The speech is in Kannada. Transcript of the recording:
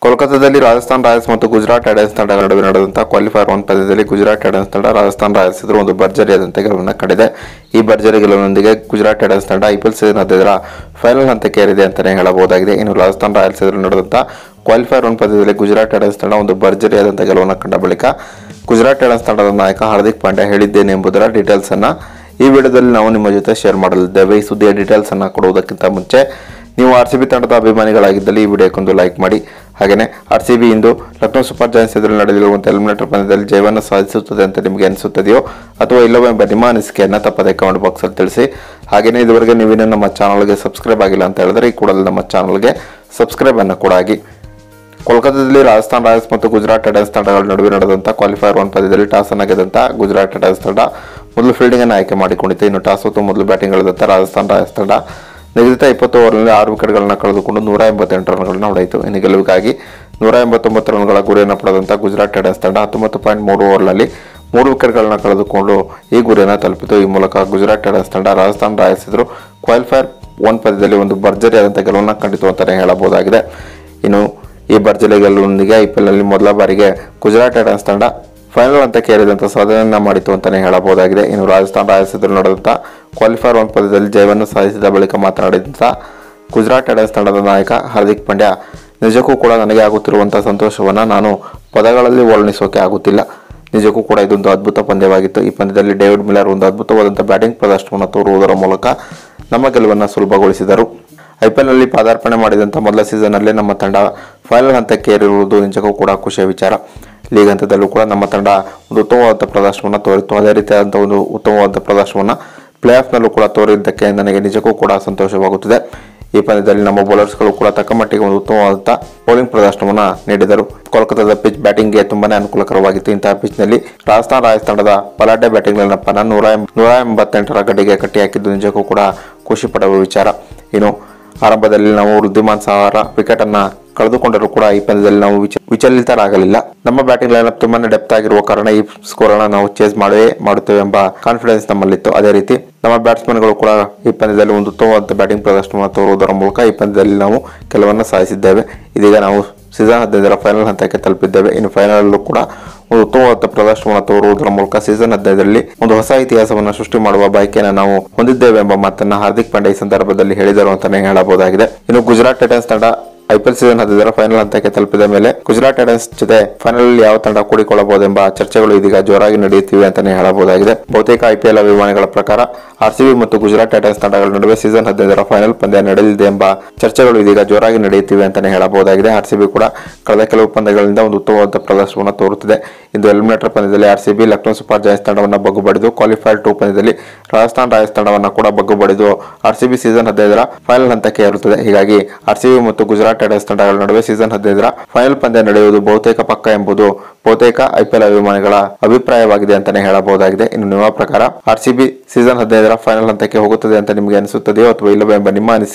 ಕೋಲ್ಕತ್ತಾದಲ್ಲಿ ರಾಜಸ್ಥಾನ್ ರಾಯಲ್ಸ್ ಮತ್ತು ಗುಜರಾತ್ ಟೈಟನ್ಸ್ ತಂಡಗಳ ನಡುವೆ ನಡೆದಂತಹ ಕ್ವಾಲಿಫೈರ್ ಒನ್ ಪಂದ್ಯದಲ್ಲಿ ಗುಜರಾತ್ ಟೈಟನ್ಸ್ ತಂಡ ರಾಜಸ್ಥಾನ್ ರಾಯಲ್ಸ್ ಎದುರು ಒಂದು ಭರ್ಜರಿಯಾದಂತೆ ಗೆಲುವನ್ನು ಕಂಡಿದೆ ಈ ಭರ್ಜರಿ ಗೆಲುವಿನೊಂದಿಗೆ ಗುಜರಾತ್ ಟೈಟನ್ಸ್ ತಂಡ ಐಪಿಎಲ್ ಸೀಸನ್ ಹದಿನೈದರ ಫೈನಲ್ ಹಂತಕ್ಕೆ ಏರಿದೆ ಅಂತಲೇ ಹೇಳಬಹುದಾಗಿದೆ ಇನ್ನು ರಾಜಸ್ಥಾನ್ ರಾಯಲ್ಸ್ ಎದುರು ನಡೆದಂತಹ ಕ್ವಾಲಿಫೈರ್ ಒನ್ ಪಂದ್ಯದಲ್ಲಿ ಗುಜರಾತ್ ಟೈಟನ್ಸ್ ತಂಡ ಒಂದು ಭರ್ಜರಿಯಾದಂಥ ಗೆಲುವನ್ನು ಕಂಡ ಬಳಿಕ ಗುಜರಾತ್ ಟೈಟನ್ಸ್ ತಂಡದ ನಾಯಕ ಹಾರ್ದಿಕ್ ಪಾಂಡ್ಯ ಹೇಳಿದ್ದೇನೆ ಎಂಬುದರ ಡೀಟೇಲ್ಸ್ ಅನ್ನ ಈ ವಿಡಿಯೋದಲ್ಲಿ ನಾವು ನಿಮ್ಮ ಜೊತೆ ಶೇರ್ ಮಾಡಲಿದ್ದೇವೆ ಈ ಸುದ್ದಿಯ ಡೀಟೇಲ್ಸ್ ಅನ್ನ ಕೊಡುವುದಕ್ಕಿಂತ ಮುಂಚೆ ನೀವು ಆರ್ ಸಿ ಬಿ ತಂಡದ ಅಭಿಮಾನಿಗಳಾಗಿದ್ದಲ್ಲಿ ಈ ವಿಡಿಯೋಕ್ಕೊಂದು ಲೈಕ್ ಮಾಡಿ ಹಾಗೆಯೇ ಆರ್ ಸಿ ಬಿ ಇಂದು ಲಕ್ನೋ ಸೂಪರ್ ಜಾಯನ್ಸ್ ಎದುರು ನಡೆದಿರುವಂತಹ ಎಲಿಮಿನೇಟರ್ ಪಂದ್ಯದಲ್ಲಿ ಜಯವನ್ನು ಸಾಧಿಸುತ್ತದೆ ಅಂತ ನಿಮಗೆ ಅನಿಸುತ್ತದೆಯೋ ಅಥವಾ ಇಲ್ಲವೋ ಎಂಬ ನಿಮ್ಮ ಅನಿಸಿಕೆಯನ್ನು ತಪ್ಪದೆ ಕಮೆಂಟ್ ಬಾಕ್ಸಲ್ಲಿ ತಿಳಿಸಿ ಹಾಗೆಯೇ ಇದುವರೆಗೆ ನೀವೇನು ನಮ್ಮ ಚಾನಲ್ಗೆ ಸಬ್ಸ್ಕ್ರೈಬ್ ಆಗಿಲ್ಲ ಅಂತ ಹೇಳಿದ್ರೆ ಈ ಕೂಡಲೇ ನಮ್ಮ ಚಾನಲ್ಗೆ ಸಬ್ಸ್ಕ್ರೈಬ್ ಅನ್ನು ಕೂಡ ಆಗಿ ಕೋಲ್ಕತ್ತಾದಲ್ಲಿ ರಾಜಸ್ಥಾನ್ ರಾಯಲ್ಸ್ ಮತ್ತು ಗುಜರಾತ್ ಟೈಟನ್ಸ್ ತಂಡಗಳ ನಡುವೆ ನಡೆದಂಥ ಕ್ವಾಲಿಫೈರ್ ಒನ್ ಪಂದ್ಯದಲ್ಲಿ ಟಾಸ್ ಅನ್ನು ಗೆದ್ದಂಥ ಗುಜರಾತ್ ಟೈಟನ್ಸ್ ತಂಡ ಮೊದಲು ಫೀಲ್ಡಿಂಗ್ ಅನ್ನು ಆಯ್ಕೆ ಮಾಡಿಕೊಂಡಿತ್ತು ಇನ್ನು ಟಾಸ್ ಹೊತ್ತು ಮೊದಲು ಬ್ಯಾಟಿಂಗ್ ಇಳಿದಂಥ ರಾಜಸ್ಥಾನ್ ರಾಯಲ್ಸ್ ತಂಡ ನಿಗದಿತ ಇಪ್ಪತ್ತು ಓವರ್ನಲ್ಲಿ ಆರು ವಿಕೆಟ್ಗಳನ್ನು ಕಳೆದುಕೊಂಡು ನೂರ ಎಂಬತ್ತೆಂಟು ರನ್ಗಳನ್ನು ಹೊಡೆಯಿತು ಇನ್ನು ಗೆಲುವಿಗಾಗಿ ನೂರ ಎಂಬತ್ತೊಂಬತ್ತು ರನ್ಗಳ ಗುರಿಯನ್ನು ಪಡೆದಂಥ ಗುಜರಾತ್ ಟೈಟನ್ಸ್ ತಂಡ ಹತ್ತೊಂಬತ್ತು ಪಾಯಿಂಟ್ ಮೂರು ಓವರ್ನಲ್ಲಿ ಮೂರು ವಿಕೆಟ್ಗಳನ್ನು ಕಳೆದುಕೊಂಡು ಈ ಗುರಿಯನ್ನು ತಲುಪಿತು ಈ ಮೂಲಕ ಗುಜರಾತ್ ಟೈಟನ್ಸ್ ತಂಡ ರಾಜಸ್ಥಾನ್ ರಾಯಲ್ಸ್ ಎದುರು ಕ್ವಾಲಿಫೈರ್ ಒನ್ ಪಂದ್ಯದಲ್ಲಿ ಒಂದು ಭರ್ಜರಿಯಾದಂಥ ಗೆಲುವನ್ನು ಕಂಡಿತು ಅಂತಲೇ ಹೇಳಬಹುದಾಗಿದೆ ಇನ್ನು ಈ ಭರ್ಜರಿ ಗೆಲುವಿನೊಂದಿಗೆ ಐಪಿಎಲ್ನಲ್ಲಿ ಮೊದಲ ಬಾರಿಗೆ ಗುಜರಾತ್ ಟೈಟನ್ಸ್ ತಂಡ ಫೈನಲ್ ಹಂತಕ್ಕೆ ಏರಿದಂಥ ಸಾಧನೆಯನ್ನ ಮಾಡಿತು ಅಂತಲೇ ಹೇಳಬಹುದಾಗಿದೆ ಇನ್ನು ರಾಜಸ್ಥಾನ್ ರಾಯಲ್ಸ್ ಎದುರು ನಡೆದಂಥ ಕ್ವಾಲಿಫೈರ್ ಒನ್ ಪಂದ್ಯದಲ್ಲಿ ಜಯವನ್ನು ಸಾಧಿಸಿದ ಬಳಿಕ ಮಾತನಾಡಿದಂಥ ಗುಜರಾತ್ ಟೈಟನ್ಸ್ ತಂಡದ ನಾಯಕ ಹಾರ್ದಿಕ್ ಪಾಂಡ್ಯ ನಿಜಕ್ಕೂ ಕೂಡ ನನಗೆ ಆಗುತ್ತಿರುವಂಥ ಸಂತೋಷವನ್ನು ನಾನು ಪದಗಳಲ್ಲಿ ವರ್ಣಿಸೋಕೆ ಆಗುತ್ತಿಲ್ಲ ನಿಜಕ್ಕೂ ಕೂಡ ಇದೊಂದು ಅದ್ಭುತ ಪಂದ್ಯವಾಗಿತ್ತು ಈ ಪಂದ್ಯದಲ್ಲಿ ಡೇವಿಡ್ ಮಿಲ್ಲರ್ ಒಂದು ಅದ್ಭುತವಾದಂಥ ಬ್ಯಾಟಿಂಗ್ ಪ್ರದರ್ಶನವನ್ನು ತೋರುವುದರ ಮೂಲಕ ನಮ್ಮ ಗೆಲುವನ್ನು ಸುಲಭಗೊಳಿಸಿದರು ಐಪಿಎಲ್ನಲ್ಲಿ ಪಾದಾರ್ಪಣೆ ಮಾಡಿದಂಥ ಮೊದಲ ಸೀಸನ್ನಲ್ಲೇ ನಮ್ಮ ತಂಡ ಫೈನಲ್ ಹಂತಕ್ಕೆ ಏರಿರುವುದು ನಿಜಕ್ಕೂ ಕೂಡ ಖುಷಿಯ ವಿಚಾರ ಲೀಗ್ ಹಂತದಲ್ಲೂ ಕೂಡ ನಮ್ಮ ತಂಡ ಒಂದು ಉತ್ತಮವಾದ ಪ್ರದರ್ಶನವನ್ನು ತೋರಿತ್ತು ಅದೇ ರೀತಿಯಾದಂಥ ಒಂದು ಉತ್ತಮವಾದ ಪ್ರದರ್ಶನವನ್ನು ಪ್ಲೇ ಆಫ್ನಲ್ಲೂ ಕೂಡ ತೋರಿದ್ದಕ್ಕೆ ನನಗೆ ನಿಜಕ್ಕೂ ಕೂಡ ಸಂತೋಷವಾಗುತ್ತಿದೆ ಈ ಪಂದ್ಯದಲ್ಲಿ ನಮ್ಮ ಬೌಲರ್ಸ್ಗಳು ಕೂಡ ತಕ್ಕ ಮಟ್ಟಿಗೆ ಒಂದು ಉತ್ತಮವಾದಂಥ ಬೌಲಿಂಗ್ ಪ್ರದರ್ಶನವನ್ನು ನೀಡಿದರು ಕೋಲ್ಕತ್ತಾದ ಪಿಚ್ ಬ್ಯಾಟಿಂಗ್ಗೆ ತುಂಬಾನೇ ಅನುಕೂಲಕರವಾಗಿತ್ತು ಇಂತಹ ಪಿಚ್ನಲ್ಲಿ ರಾಜಸ್ಥಾನ್ ರಾಯಲ್ಸ್ ತಂಡದ ಬಲಾಢ್ಯ ಬ್ಯಾಟಿಂಗ್ ಲೈನಪ್ಪನ್ನು ನೂರ ಎಂ- ನೂರ ಎಂಬತ್ತೆಂಟರ ಗಡಿಗೆ ಕಟ್ಟಿ ಹಾಕಿದ್ದು ನಿಜಕ್ಕೂ ಕೂಡ ಖುಷಿ ಪಡುವ ವಿಚಾರ ಇನ್ನು ಆರಂಭದಲ್ಲಿ ನಾವು ವೃದ್ಧಿಮಾನ್ ಸಹಾರ ವಿಕೆಟ್ ಅನ್ನ ಕಳೆದುಕೊಂಡರೂ ಕೂಡ ಈ ಪಂದ್ಯದಲ್ಲಿ ನಾವು ವಿಚ ವಿಚಲಿತರಾಗಲಿಲ್ಲ ನಮ್ಮ ಬ್ಯಾಟಿಂಗ್ ಲೈನಪ್ ತುಂಬಾನೇ ಡೆಪ್ತ್ ಆಗಿರುವ ಕಾರಣ ಈ ಸ್ಕೋರ್ ಅನ್ನ ನಾವು ಚೇಸ್ ಮಾಡೇ ಮಾಡುತ್ತೇವೆ ಎಂಬ ಕಾನ್ಫಿಡೆನ್ಸ್ ನಮ್ಮಲ್ಲಿತ್ತು ಅದೇ ರೀತಿ ನಮ್ಮ ಬ್ಯಾಟ್ಸ್ಮನ್ಗಳು ಕೂಡ ಈ ಪಂದ್ಯದಲ್ಲಿ ಒಂದು ಉತ್ತಮವಾದ ಬ್ಯಾಟಿಂಗ್ ಪ್ರದರ್ಶನವನ್ನು ತೋರುವುದರ ಮೂಲಕ ಈ ಪಂದ್ಯದಲ್ಲಿ ನಾವು ಕೆಲವನ್ನು ಸಾಧಿಸಿದ್ದೇವೆ ಇದೀಗ ನಾವು ಸೀಸನ್ ಹದಿನೈದರ ಫೈನಲ್ ಹಂತಕ್ಕೆ ತಲುಪಿದ್ದೇವೆ ಇನ್ನು ಫೈನಲ್ ಅಲ್ಲೂ ಕೂಡ ಒಂದು ಉತ್ತಮವಾದ ಪ್ರದರ್ಶನವನ್ನು ತೋರುವುದರ ಮೂಲಕ ಸೀಸನ್ ಹದಿನೈದರಲ್ಲಿ ಒಂದು ಹೊಸ ಇತಿಹಾಸವನ್ನು ಸೃಷ್ಟಿ ಮಾಡುವ ಬಯಕೆಯನ್ನು ನಾವು ಹೊಂದಿದ್ದೇವೆ ಎಂಬ ಮಾತನ್ನ ಹಾರ್ದಿಕ್ ಪಾಂಡ್ಯ ಈ ಸಂದರ್ಭದಲ್ಲಿ ಹೇಳಿದರು ಅಂತಾನೆ ಹೇಳಬಹುದಾಗಿದೆ ಇನ್ನು ಗುಜರಾತ್ ಟೈಟನ್ಸ್ ತಂಡ ಐಪಿಎಲ್ ಸೀಸನ್ ಹದಿನೈದರ ಫೈನಲ್ ಹಂತಕ್ಕೆ ತಲುಪಿದ ಮೇಲೆ ಗುಜರಾತ್ ಟೈಟನ್ಸ್ ಜೊತೆ ಫೈನಲ್ ಯಾವ ತಂಡ ಕೂಡಿಕೊಳ್ಳಬಹುದೆಂಬ ಚರ್ಚೆಗಳು ಇದೀಗ ಜೋರಾಗಿ ನಡೆಯುತ್ತಿವೆ ಅಂತಾನೆ ಹೇಳಬಹುದಾಗಿದೆ ಬಹುತೇಕ ಐಪಿಎಲ್ ಅಭಿಮಾನಿಗಳ ಪ್ರಕಾರ ಆರ್ಸಿಬಿ ಮತ್ತು ಗುಜರಾತ್ ಟೈಟನ್ಸ್ ತಂಡಗಳ ನಡುವೆ ಸೀಸನ್ ಹದಿನೈದರ ಫೈನಲ್ ಪಂದ್ಯ ನಡೆಯಲಿದೆ ಎಂಬ ಚರ್ಚೆಗಳು ಇದೀಗ ಜೋರಾಗಿ ನಡೆಯುತ್ತಿವೆ ಅಂತಾನೆ ಹೇಳಬಹುದಾಗಿದೆ ಆರ್ಸಿಬಿ ಕೂಡ ಕಳೆದ ಕೆಲವು ಪಂದ್ಯಗಳಿಂದ ಒಂದು ಉತ್ತಮವಾದ ಪ್ರದರ್ಶನವನ್ನು ತೋರುತ್ತಿದೆ ಇಂದು ಎಲಿಮಿನೇಟರ್ ಪಂದ್ಯದಲ್ಲಿ ಆರ್ಸಿಬಿ ಲಕ್ನೋ ಸೂಪರ್ ಜಾಯನ್ಸ್ ತಂಡವನ್ನು ಬಗ್ಗು ಬಡಿದು ಕ್ವಾಲಿಫೈರ್ ಟೂ ಪಂದ್ಯದಲ್ಲಿ ರಾಜಸ್ಥಾನ್ ರಾಯಲ್ಸ್ ತಂಡವನ್ನು ಕೂಡ ಬಗ್ಗು ಬಡಿದು ಆರ್ಸಿಬಿ ಸೀಸನ್ ಹದಿನೈದರ ಫೈನಲ್ ಹಂತಕ್ಕೆ ಏರುತ್ತದೆ ಹೀಗಾಗಿ ಆರ್ಸಿಬಿ ಮತ್ತು ಗುಜರಾತ್ ಟೈಟನ್ಸ್ ತಂಡಗಳ ನಡುವೆ ಸೀಸನ್ ಹದಿನೈದರ ಫೈನಲ್ ಪಂದ್ಯ ನಡೆಯುವುದು ಬಹುತೇಕ ಪಕ್ಕ ಎಂಬುದು ಬಹುತೇಕ ಐಪಿಎಲ್ ಅಭಿಮಾನಿಗಳ ಅಭಿಪ್ರಾಯವಾಗಿದೆ ಅಂತಾನೆ ಹೇಳಬಹುದಾಗಿದೆ ಇನ್ನು ನಿಮ್ಮ ಪ್ರಕಾರ ಆರ್ಸಿಬಿ ಸೀಸನ್ ಹದಿನೈದರ ಫೈನಲ್ ಹಂತಕ್ಕೆ ಹೋಗುತ್ತದೆ ಅಂತ ನಿಮಗೆ ಅನಿಸುತ್ತದೆಯೋ ಅಥವಾ ಇಲ್ಲವೋ ಎಂಬ ನಿಮ್ಮ ಅನಿಸಿಕೆ